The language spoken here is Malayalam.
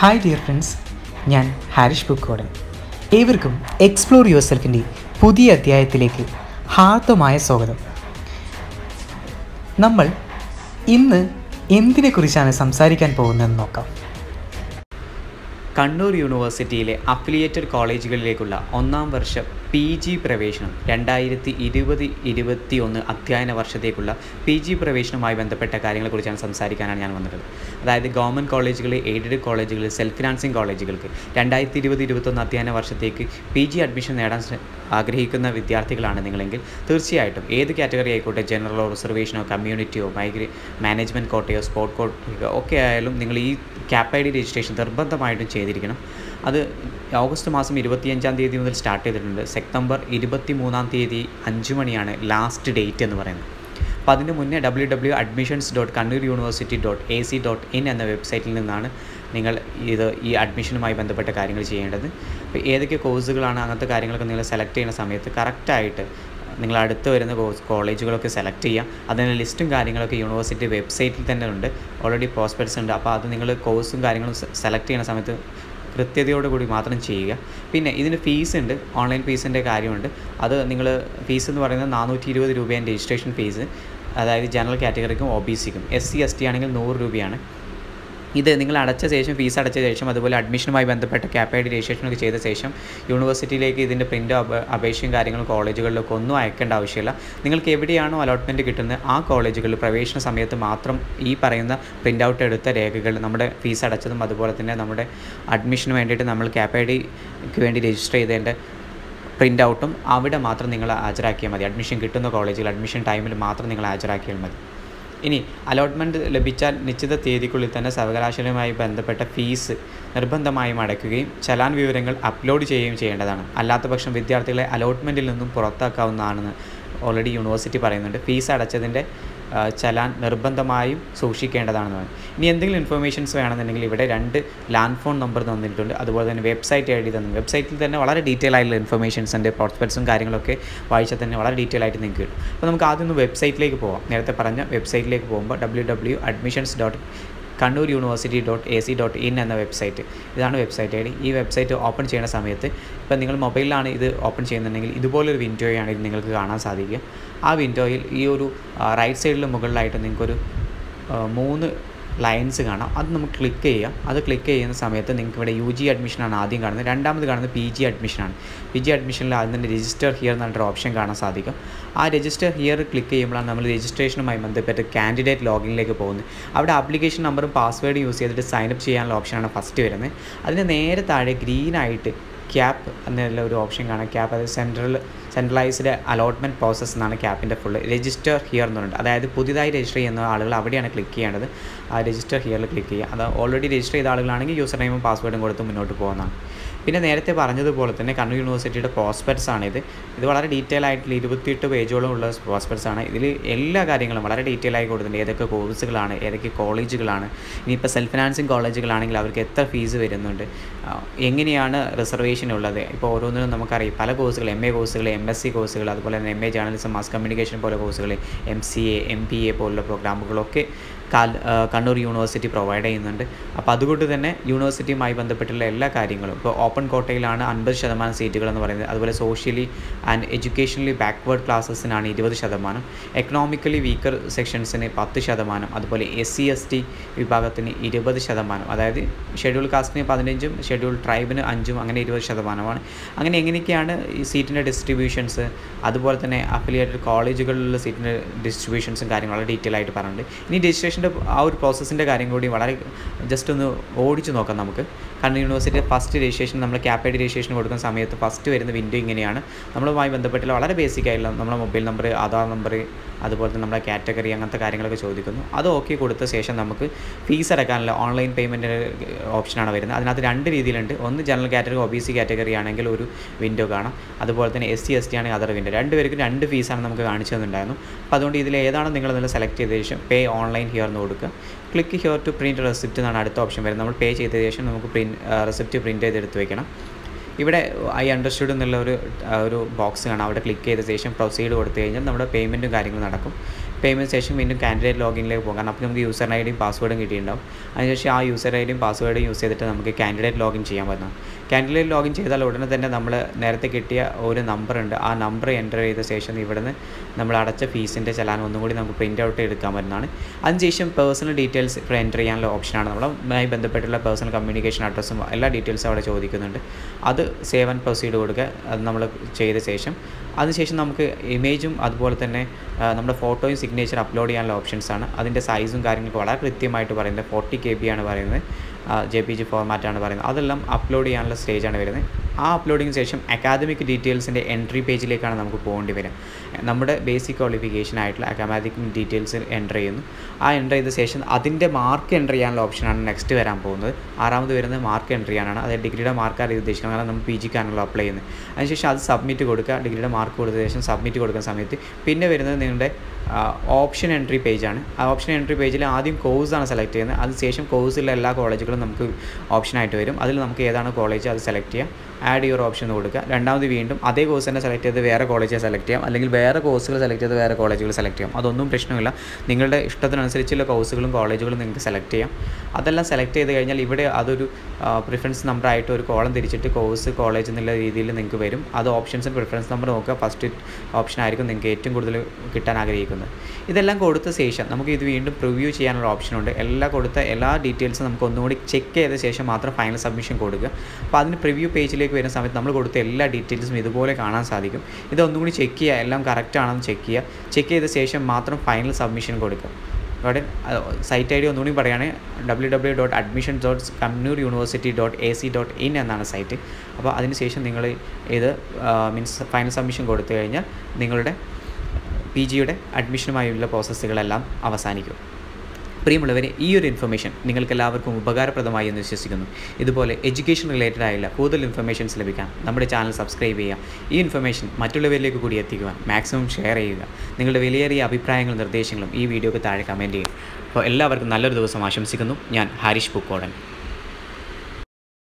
ഹായ് ഡിയർ ഫ്രണ്ട്സ് ഞാൻ ഹാരിഷ് ബുക്കോടൻ ഏവർക്കും എക്സ്പ്ലോർ യുവർ സെൽഫിൻ്റെ പുതിയ അധ്യായത്തിലേക്ക് ഹാർദമായ സ്വാഗതം നമ്മൾ ഇന്ന് എന്തിനെക്കുറിച്ചാണ് സംസാരിക്കാൻ പോകുന്നതെന്ന് നോക്കാം കണ്ണൂർ യൂണിവേഴ്സിറ്റിയിലെ അഫിലിയേറ്റഡ് കോളേജുകളിലേക്കുള്ള ഒന്നാം വർഷ പി ജി പ്രവേശനം രണ്ടായിരത്തി ഇരുപത് ഇരുപത്തി ഒന്ന് അധ്യയന വർഷത്തേക്കുള്ള പി ജി പ്രവേശനവുമായി ബന്ധപ്പെട്ട കാര്യങ്ങളെക്കുറിച്ചാണ് സംസാരിക്കാനാണ് ഞാൻ വന്നത് അതായത് ഗവൺമെൻറ് കോളേജുകൾ എയ്ഡഡ് കോളേജുകൾ സെൽഫ് ഫിനാൻസിങ് കോളേജുകൾക്ക് രണ്ടായിരത്തി ഇരുപത് ഇരുപത്തൊന്ന് അധ്യയന വർഷത്തേക്ക് പി ജി അഡ്മിഷൻ നേടാൻ ശ്ര- ആഗ്രഹിക്കുന്ന വിദ്യാർത്ഥികളാണ് നിങ്ങളെങ്കിൽ തീർച്ചയായിട്ടും ഏത് കാറ്റഗറി ആയിക്കോട്ടെ ജനറലോ റിസർവേഷനോ കമ്മ്യൂണിറ്റിയോ മൈഗ്രി മാനേജ്മെൻറ്റ് കോട്ടയോ സ്പോർട്ട് കോട്ടയോ ഒക്കെ ആയാലും നിങ്ങൾ ഈ ക്യാപ് ഐ ഡി രജിസ്ട്രേഷൻ നിർബന്ധമായിട്ടും ചെയ്തിരിക്കണം അത് ഓഗസ്റ്റ് മാസം ഇരുപത്തിയഞ്ചാം തീയതി മുതൽ സ്റ്റാർട്ട് ചെയ്തിട്ടുണ്ട് സെപ്റ്റംബർ ഇരുപത്തി മൂന്നാം തീയതി അഞ്ച് മണിയാണ് ലാസ്റ്റ് ഡേറ്റ് എന്ന് പറയുന്നത് അപ്പോൾ അതിന് മുന്നേ W W admissions dot Kannur university dot A C dot in എന്ന വെബ്സൈറ്റിൽ നിന്നാണ് നിങ്ങൾ ഇത് ഈ അഡ്മിഷനുമായി ബന്ധപ്പെട്ട കാര്യങ്ങൾ ചെയ്യേണ്ടത് അപ്പോൾ ഏതൊക്കെ കോഴ്സുകളാണ് അങ്ങനത്തെ കാര്യങ്ങളൊക്കെ നിങ്ങൾ സെലക്ട് ചെയ്യുന്ന സമയത്ത് കറക്റ്റായിട്ട് നിങ്ങൾ അടുത്ത് വരുന്ന കോഴ്സ് കോളേജുകളൊക്കെ സെലക്ട് ചെയ്യുക അതിൻ്റെ ലിസ്റ്റും കാര്യങ്ങളൊക്കെ യൂണിവേഴ്സിറ്റി വെബ്സൈറ്റിൽ തന്നെ ഉണ്ട് ഓൾറെഡി പ്രോസ്പെക്ട്സ് ഉണ്ട് അപ്പോൾ അത് നിങ്ങൾ കോഴ്സും കാര്യങ്ങളും സെലക്ട് ചെയ്യുന്ന സമയത്ത് കൃത്യതയോടുകൂടി മാത്രം ചെയ്യുക പിന്നെ ഇതിന് ഫീസ് ഉണ്ട് ഓൺലൈൻ ഫീസിൻ്റെ കാര്യമുണ്ട് അത് നിങ്ങൾ ഫീസ് എന്ന് പറയുന്നത് നാനൂറ്റി ഇരുപത് രൂപയാണ് രജിസ്ട്രേഷൻ ഫീസ് അതായത് ജനറൽ കാറ്റഗറിക്കും ഒ ബി സിക്കും എസ് സി എസ് ടി ആണെങ്കിൽ നൂറ് രൂപയാണ് ഇത് നിങ്ങൾ അടച്ച ശേഷം ഫീസ് അടച്ച ശേഷം അതുപോലെ അഡ്മിഷനുമായി ബന്ധപ്പെട്ട ക്യാപ് ഐ ഡി രജിസ്ട്രേഷനൊക്കെ ചെയ്ത ശേഷം യൂണിവേഴ്സിറ്റിയിലേക്ക് ഇതിൻ്റെ പ്രിൻ്റ് അപേക്ഷയും കാര്യങ്ങളും കോളേജുകളിലൊക്കെ ഒന്നും അയക്കേണ്ട ആവശ്യമില്ല നിങ്ങൾക്ക് എവിടെയാണോ അലോട്ട്മെൻറ്റ് കിട്ടുന്നത് ആ കോളേജുകളിൽ പ്രവേശന സമയത്ത് മാത്രം ഈ പറയുന്ന പ്രിൻ്റ് ഔട്ട് എടുത്ത രേഖകൾ നമ്മുടെ ഫീസ് അടച്ചതും അതുപോലെ തന്നെ നമ്മുടെ അഡ്മിഷന് വേണ്ടിയിട്ട് നമ്മൾ ക്യാപ് ഐ ഡിക്ക് വേണ്ടി രജിസ്റ്റർ ചെയ്തതിൻ്റെ പ്രിൻ്റ് ഔട്ടും അവിടെ മാത്രം നിങ്ങൾ ഹാജരാക്കിയാൽ മതി അഡ്മിഷൻ കിട്ടുന്ന കോളേജിൽ അഡ്മിഷൻ ടൈമിൽ മാത്രം നിങ്ങൾ ഹാജരാക്കിയാൽ മതി ഇനി അലോട്ട്മെൻറ്റ് ലഭിച്ചാൽ നിശ്ചിത തീയതിക്കുള്ളിൽ തന്നെ സർവകലാശാലയുമായി ബന്ധപ്പെട്ട ഫീസ് നിർബന്ധമായും അടയ്ക്കുകയും ചലാൻ വിവരങ്ങൾ അപ്ലോഡ് ചെയ്യുകയും ചെയ്യേണ്ടതാണ് അല്ലാത്ത പക്ഷം വിദ്യാർത്ഥികളെ അലോട്ട്മെൻറ്റിൽ നിന്നും പുറത്താക്കാവുന്നതാണെന്ന് ഓൾറെഡി യൂണിവേഴ്സിറ്റി പറയുന്നുണ്ട് ഫീസ് അടച്ചതിൻ്റെ ആ, ചലാൻ നിർബന്ധമായും സൂക്ഷിക്കേണ്ടതാണെന്ന് പറഞ്ഞു ഇനി എന്തെങ്കിലും ഇൻഫർമേഷൻസ് വേണമെന്നുണ്ടെങ്കിൽ ഇവിടെ രണ്ട് ലാൻഡ് ഫോൺ നമ്പർ തന്നിട്ടുണ്ട് അതുപോലെ തന്നെ വെബ്സൈറ്റ് ഐ ഡി തന്നു വെബ്സൈറ്റിൽ തന്നെ വളരെ ഡീറ്റെയിൽ ആയിട്ടുള്ള ഇൻഫർമേഷൻസ് ഉണ്ട് പ്രോസ്പെക്ട്സും കാര്യങ്ങളൊക്കെ വായിച്ചാൽ തന്നെ വളരെ ഡീറ്റെയിൽ ആയിട്ട് നിങ്ങൾക്ക് കിട്ടും അപ്പോൾ നമുക്ക് ആദ്യം ഒന്ന് വെബ്സൈറ്റിലേക്ക് പോവാം നേരത്തെ പറഞ്ഞ വെബ്സൈറ്റിലേക്ക് പോകുമ്പോൾ W W admissions dot Kannur university dot A C dot in എന്ന വെബ്സൈറ്റ് ഇതാണ് വെബ്സൈറ്റ് ഐ ഡി ഈ വെബ്സൈറ്റ് ഓപ്പൺ ചെയ്യുന്ന സമയത്ത് ഇപ്പം നിങ്ങൾ മൊബൈലിലാണ് ഇത് ഓപ്പൺ ചെയ്യുന്നുണ്ടെങ്കിൽ ഇതുപോലൊരു വിൻഡോയാണ് ഇത് നിങ്ങൾക്ക് കാണാൻ സാധിക്കുക ആ വിൻഡോയിൽ ഈ ഒരു റൈറ്റ് സൈഡിൽ മുകളിലായിട്ട് നിങ്ങൾക്കൊരു ആ, മൂന്ന് ലൈൻസ് കാണാം അത് നമുക്ക് ക്ലിക്ക് ചെയ്യാം അത് ക്ലിക്ക് ചെയ്യുന്ന സമയത്ത് നിങ്ങൾക്ക് ഇവിടെ യു ജി അഡ്മിഷനാണ് ആദ്യം കാണുന്നത് രണ്ടാമത് കാണുന്നത് പി ജി അഡ്മിഷനാണ് പി ജി അഡ്മിഷനിൽ ആദ്യം തന്നെ രജിസ്റ്റർ ഹിയർ എന്ന് പറഞ്ഞിട്ട് ഓപ്ഷൻ കാണാൻ സാധിക്കും ആ രജിസ്റ്റർ ഹിയർ ക്ലിക്ക് ചെയ്യുമ്പോഴാണ് നമ്മൾ രജിസ്ട്രേഷനുമായി ബന്ധപ്പെട്ട് കാൻഡിഡേറ്റ് ലോഗിനിലേക്ക് പോകുന്നത് അവിടെ ആപ്ലിക്കേഷൻ നമ്പറും പാസ്വേഡും യൂസ് ചെയ്തിട്ട് സൈനപ്പ് ചെയ്യാനുള്ള ഓപ്ഷനാണ് ഫസ്റ്റ് വരുന്നത് അതിന് നേരെ താഴെ ഗ്രീനായിട്ട് ക്യാപ്പ് എന്നുള്ള ഒരു ഓപ്ഷൻ കാണാം ക്യാപ്പ് അത് സെൻട്രൽ സെൻട്രലൈസ്ഡ് അലോട്ട്മെൻറ്റ് പ്രോസസ്സ് എന്നാണ് ക്യാപ്പിൻ്റെ ഫുള്ള് രജിസ്റ്റർ ഹിയർ എന്ന് പറയുന്നത് അതായത് പുതിയതായി രജിസ്റ്റർ ചെയ്യുന്ന ആളുകൾ അവിടെയാണ് ക്ലിക്ക് ചെയ്യേണ്ടത് ആ രജിസ്റ്റർ ഹിയറിൽ ക്ലിക്ക് ചെയ്യുക അത് ഓൾറെഡി രജിസ്റ്റർ ചെയ്ത ആളുകളാണെങ്കിൽ യൂസർ നെയിമും പാസ്വേഡും കൊടുത്ത് മുന്നോട്ട് പോകുന്നതാണ് പിന്നെ നേരത്തെ പറഞ്ഞതുപോലെ തന്നെ കണ്ണൂർ യൂണിവേഴ്സിറ്റിയുടെ പ്രോസ്പെക്ട്സ് ആണിത് ഇത് വളരെ ഡീറ്റെയിൽ ആയിട്ടുള്ള ഇരുപത്തിയെട്ട് പേജോളം ഉള്ള പ്രോസ്പെക്ട്സ് ആണ് ഇതിൽ എല്ലാ കാര്യങ്ങളും വളരെ ഡീറ്റെയിൽ ആയി കൊടുത്തിട്ടുണ്ട് ഏതൊക്കെ കോഴ്സുകളാണ് ഏതൊക്കെ കോളേജുകളാണ് ഇനിയിപ്പോൾ സെൽഫ് ഫിനാൻസിങ് കോളേജുകളാണെങ്കിൽ അവർക്ക് എത്ര ഫീസ് വരുന്നുണ്ട് ആ, എങ്ങനെയാണ് റിസർവേഷൻ ഉള്ളത് ഇപ്പോൾ ഓരോന്നിനും നമുക്കറിയാം പല കോഴ്സുകൾ എം എ കോഴ്സുകൾ എം എസ് സി കോഴ്സുകൾ അതുപോലെ തന്നെ M A journalism mass communication പോലെ കോഴ്സുകൾ M C A M P A പോലുള്ള പ്രോഗ്രാമുകളൊക്കെ കാൽ ആ, കണ്ണൂർ യൂണിവേഴ്സിറ്റി പ്രൊവൈഡ് ചെയ്യുന്നുണ്ട് അപ്പോൾ അതുകൊണ്ട് തന്നെ യൂണിവേഴ്സിറ്റിയുമായി ബന്ധപ്പെട്ടുള്ള എല്ലാ കാര്യങ്ങളും ഇപ്പോൾ ഓപ്പൺ കോട്ടയിലാണ് അൻപത് ശതമാനം സീറ്റുകൾ എന്ന് പറയുന്നത് അതുപോലെ സോഷ്യലി ആൻഡ് എഡ്യൂക്കേഷണലി ബാക്ക്വേർഡ് ക്ലാസ്സസിനാണ് ഇരുപത് ശതമാനം എക്കണോമിക്കലി വീക്കർ സെക്ഷൻസിന് പത്ത് ശതമാനം അതുപോലെ എസ് സി എസ് ടി വിഭാഗത്തിന് ഇരുപത് ശതമാനം അതായത് ഷെഡ്യൂൾ കാസ്റ്റിന് പതിനഞ്ചും ഷെഡ്യൂൾ ട്രൈബിന് അഞ്ചും അങ്ങനെ ഇരുപത് ശതമാനമാണ് അങ്ങനെ എങ്ങനെയൊക്കെയാണ് ഈ സീറ്റിൻ്റെ ഡിസ്ട്രിബ്യൂഷൻസ് അതുപോലെ തന്നെ അഫിലിയേറ്റഡ് കോളേജുകളിലുള്ള സീറ്റിൻ്റെ ഡിസ്ട്രിബ്യൂഷൻസും കാര്യങ്ങളും വളരെ ഡീറ്റെയിൽ ആയിട്ട് പറഞ്ഞിട്ടുണ്ട് ഇനി രജിസ്ട്രേഷൻ്റെ ആ ഒരു പ്രോസസ്സിൻ്റെ കാര്യം കൂടി വളരെ ജസ്റ്റ് ഒന്ന് ഓടിച്ചു നോക്കാം നമുക്ക് കാരണം യൂണിവേഴ്സിറ്റി ഫസ്റ്റ് രജിസ്ട്രേഷൻ നമ്മൾ ക്യാപ് ഐ ഡി രജിസ്ട്രേഷൻ കൊടുക്കുന്ന സമയത്ത് ഫസ്റ്റ് വരുന്ന വിൻഡോ ഇങ്ങനെയാണ് നമ്മളുമായി ബന്ധപ്പെട്ടുള്ള വളരെ ബേസിക് ആയിട്ടുള്ള നമ്മുടെ മൊബൈൽ നമ്പർ ആധാർ നമ്പർ അതുപോലെ തന്നെ നമ്മുടെ കാറ്റഗറി അങ്ങനത്തെ കാര്യങ്ങളൊക്കെ ചോദിക്കുന്നു അത് ഓക്കെ കൊടുത്ത ശേഷം നമുക്ക് ഫീസ് അടക്കാനുള്ള ഓൺലൈൻ പേയ്മെൻറ്റ് ഓപ്ഷനാണ് വരുന്നത് അതിനകത്ത് രണ്ട് രീതിയിലുണ്ട് ഒന്ന് general category O B C category ആണെങ്കിൽ ഒരു വിൻഡോ കാണാം അതുപോലെ തന്നെ എസ് സി എസ് ടി ആണെങ്കിൽ അതർ വിൻഡോ രണ്ട് പേർക്ക് രണ്ട് ഫീസാണ് നമുക്ക് കാണിച്ചു തന്നിട്ടുണ്ടായിരുന്നു അപ്പോൾ അതുകൊണ്ട് ഇതിൽ ഏതാണ് നിങ്ങൾ നിങ്ങൾ സെലക്ട് ചെയ്ത ശേഷം പേ ഓൺലൈൻ ഹിയർ എന്ന് കൊടുക്കുക click here to print receipt എന്നാണ് അടുത്ത ഓപ്ഷൻ വരുന്നത് നമ്മൾ പേ ചെയ്ത ശേഷം നമുക്ക് പ്രിൻറ്റ് റെസിപ്റ്റ് പ്രിൻറ്റ് ചെയ്തെടുത്ത് വെക്കണം ഇവിടെ ഐ അണ്ടർസ്റ്റുഡ് എന്നുള്ള ഒരു ആ, ഒരു ബോക്സ് കാണാം അവിടെ ക്ലിക്ക് ചെയ്ത ശേഷം പ്രൊസീഡ് കൊടുത്തു കഴിഞ്ഞാൽ നമ്മുടെ പേയ്മെൻറ്റും കാര്യങ്ങളും നടക്കും പേയ്മെൻറ്റ് ശേഷം വീണ്ടും കാൻഡിഡേറ്റ് ലോഗിനിലേക്ക് പോകാം അപ്പോൾ നമുക്ക് യൂസർ ഐ ഡിയും പാസ്വേഡും കിട്ടിയിട്ടുണ്ടാവും അതിനുശേഷം ആ യൂസർ ഐ ഡിയും പാസ്വേഡും യൂസ് ചെയ്തിട്ട് നമുക്ക് കാൻഡിഡേറ്റ് ലോഗിൻ ചെയ്യാൻ പറ്റും കാൻഡിഡേറ്റ് ലോഗിൻ ചെയ്താൽ ഉടനെ തന്നെ നമ്മൾ നേരത്തെ കിട്ടിയ ഒരു നമ്പർ ഉണ്ട് ആ നമ്പർ എൻ്റർ ചെയ്ത ശേഷം ഇവിടുന്ന് നമ്മൾ അടച്ച ഫീസിൻ്റെ ചലാൻ ഒന്നും കൂടി നമുക്ക് പ്രിൻ്റ് ഔട്ട് എടുക്കാൻ പറ്റുന്നതാണ് അതിനുശേഷം പേഴ്സണൽ ഡീറ്റെയിൽസ് ഇപ്പോൾ എൻ്റർ ചെയ്യാനുള്ള ഓപ്ഷനാണ് നമ്മളുമായി ബന്ധപ്പെട്ടുള്ള പേഴ്സണൽ കമ്മ്യൂണിക്കേഷൻ അഡ്രസ്സും എല്ലാ ഡീറ്റെയിൽസും അവിടെ ചോദിക്കുന്നുണ്ട് അത് സേവ് ആൻഡ് പ്രൊസീഡ് കൊടുക്കുക അത് നമ്മൾ ചെയ്ത ശേഷം അതിനുശേഷം നമുക്ക് ഇമേജും അതുപോലെ തന്നെ ആ, നമ്മുടെ ഫോട്ടോയും സിഗ്നേച്ചർ അപ്ലോഡ് ചെയ്യാനുള്ള ഓപ്ഷൻസാണ് അതിൻ്റെ സൈസും കാര്യങ്ങളൊക്കെ വളരെ കൃത്യമായിട്ട് പറയുന്നത് ഫോർട്ടി കെ ബി ആണ് പറയുന്നത് ജെ പി ജി ഫോർമാറ്റാണ് പറയുന്നത് അതെല്ലാം അപ്ലോഡ് ചെയ്യാനുള്ള സ്റ്റേജാണ് വരുന്നത് ആ അപ്ലോഡിങ്ങിന് ശേഷം അക്കാദമിക് ഡീറ്റെയിൽസിൻ്റെ എൻട്രി പേജിലേക്കാണ് നമുക്ക് പോകേണ്ടി വരിക നമ്മുടെ ബേസിക് ക്വാളിഫിക്കേഷൻ ആയിട്ടുള്ള അക്കാദമിക് ഡീറ്റെയിൽസ് എൻ്റർ ചെയ്യുന്നു ആ എൻ്റർ ചെയ്ത ശേഷം അതിൻ്റെ മാർക്ക് എൻ്റർ ചെയ്യാനുള്ള ഓപ്ഷനാണ് നെക്സ്റ്റ് വരാൻ പോകുന്നത് ആറാമത് വരുന്നത് മാർക്ക് എൻ്റർ ചെയ്യാനാണ് അത് ഡിഗ്രിയുടെ മാർക്കാണ് ഇത് ഉദ്ദേശിക്കുന്നത് കാരണം നമ്മൾ പി ജിക്കാണല്ലോ അപ്ലൈ ചെയ്യുന്നത് അതിനുശേഷം അത് സബ്മിറ്റ് കൊടുക്കുക ഡിഗ്രിയുടെ മാർക്ക് കൊടുത്ത ശേഷം സബ്മിറ്റ് കൊടുക്കുന്ന സമയത്ത് പിന്നെ വരുന്നത് നിങ്ങളുടെ ഓപ്ഷൻ എൻട്രി പേജാണ് ആ ഓപ്ഷൻ എൻട്രി പേജിൽ ആദ്യം കോഴ്സാണ് സെലക്ട് ചെയ്യുന്നത് അതിനുശേഷം കോഴ്സിലെ എല്ലാ കോളേജുകളും നമുക്ക് ഓപ്ഷനായിട്ട് വരും അതിൽ നമുക്ക് ഏതാണ് കോളേജ് അത് സെലക്ട് ചെയ്യാം ആഡ് യുവർ ഓപ്ഷൻ എന്ന് കൊടുക്കുക രണ്ടാമത് വീണ്ടും അതേ കോഴ്സ് തന്നെ സെലക്ട് ചെയ്ത് വേറെ കോളേജ് സെലക്ട് ചെയ്യാം അല്ലെങ്കിൽ വേറെ കോഴ്സുകൾ സെലക്ട് ചെയ്ത് വേറെ കോളേജുകൾ സെലക്ട് ചെയ്യാം അതൊന്നും പ്രശ്നമില്ല നിങ്ങളുടെ ഇഷ്ടത്തിനനുസരിച്ചുള്ള കോഴ്സുകളും കോളേജുകളും നിങ്ങൾക്ക് സെലക്ട് ചെയ്യാം അതെല്ലാം സെലക്ട് ചെയ്ത് കഴിഞ്ഞാൽ ഇവിടെ അതൊരു പ്രിഫറൻസ് നമ്പർ ആയിട്ട് ഒരു കോളം തിരിച്ചിട്ട് കോഴ്സ് കോളേജ് എന്നുള്ള രീതിയിൽ നിങ്ങൾക്ക് വരും അത് ഓപ്ഷൻസ് പ്രിഫറൻസ് നമ്പർ നോക്കുക ഫസ്റ്റ് ഓപ്ഷൻ ആയിരിക്കും നിങ്ങൾക്ക് ഏറ്റവും കൂടുതൽ കിട്ടാൻ ആഗ്രഹിക്കുന്നത് ഇതെല്ലാം കൊടുത്ത ശേഷം നമുക്ക് ഇത് വീണ്ടും പ്രിവ്യൂ ചെയ്യാനുള്ള ഓപ്ഷനുണ്ട് എല്ലാ കൊടുത്ത എല്ലാ ഡീറ്റെയിൽസും നമുക്ക് ഒന്നുകൂടി ചെക്ക് ചെയ്ത ശേഷം മാത്രം ഫൈനൽ സബ്മിഷൻ കൊടുക്കുക അപ്പോൾ അതിന് പ്രിവ്യൂ പേജിലേക്ക് വരുന്ന സമയത്ത് നമ്മൾ കൊടുത്ത എല്ലാ ഡീറ്റെയിൽസും ഇതുപോലെ കാണാൻ സാധിക്കും ഇത് ഒന്നും കൂടി ചെക്ക് ചെയ്യുക എല്ലാം കറക്റ്റ് ആണെന്ന് ചെക്ക് ചെയ്യുക ചെക്ക് ചെയ്ത ശേഷം മാത്രം ഫൈനൽ സബ്മിഷൻ കൊടുക്കുക അവിടെ സൈറ്റ് ഐ ഡി ഒന്നുകൂടി പറയുകയാണെങ്കിൽ W W dot admission dot Kannur university dot A C dot in എന്നാണ് സൈറ്റ് അപ്പോൾ അതിനുശേഷം നിങ്ങൾ ഇത് മീൻസ് ഫൈനൽ സബ്മിഷൻ കൊടുത്തു കഴിഞ്ഞാൽ നിങ്ങളുടെ പി ജിയുടെ അഡ്മിഷനുമായുള്ള പ്രോസസ്സുകളെല്ലാം അവസാനിക്കും പ്രിയമുള്ളവരെ ഈ ഒരു ഇൻഫർമേഷൻ നിങ്ങൾക്ക് എല്ലാവർക്കും ഉപകാരപ്രദമായി എന്ന് വിശ്വസിക്കുന്നു ഇതുപോലെ എഡ്യൂക്കേഷൻ റിലേറ്റഡ് ആയുള്ള കൂടുതൽ ഇൻഫർമേഷൻസ് ലഭിക്കാൻ നമ്മുടെ ചാനൽ സബ്സ്ക്രൈബ് ചെയ്യുക ഈ ഇൻഫർമേഷൻ മറ്റുള്ളവരിലേക്ക് കൂടി എത്തിക്കുവാൻ മാക്സിമം ഷെയർ ചെയ്യുക നിങ്ങളുടെ വിലയേറിയ അഭിപ്രായങ്ങളും നിർദ്ദേശങ്ങളും ഈ വീഡിയോക്ക് താഴെ കമൻറ്റ് ചെയ്യുക അപ്പോൾ എല്ലാവർക്കും നല്ലൊരു ദിവസം ആശംസിക്കുന്നു ഞാൻ ഹാരിഷ് പൂക്കോടൻ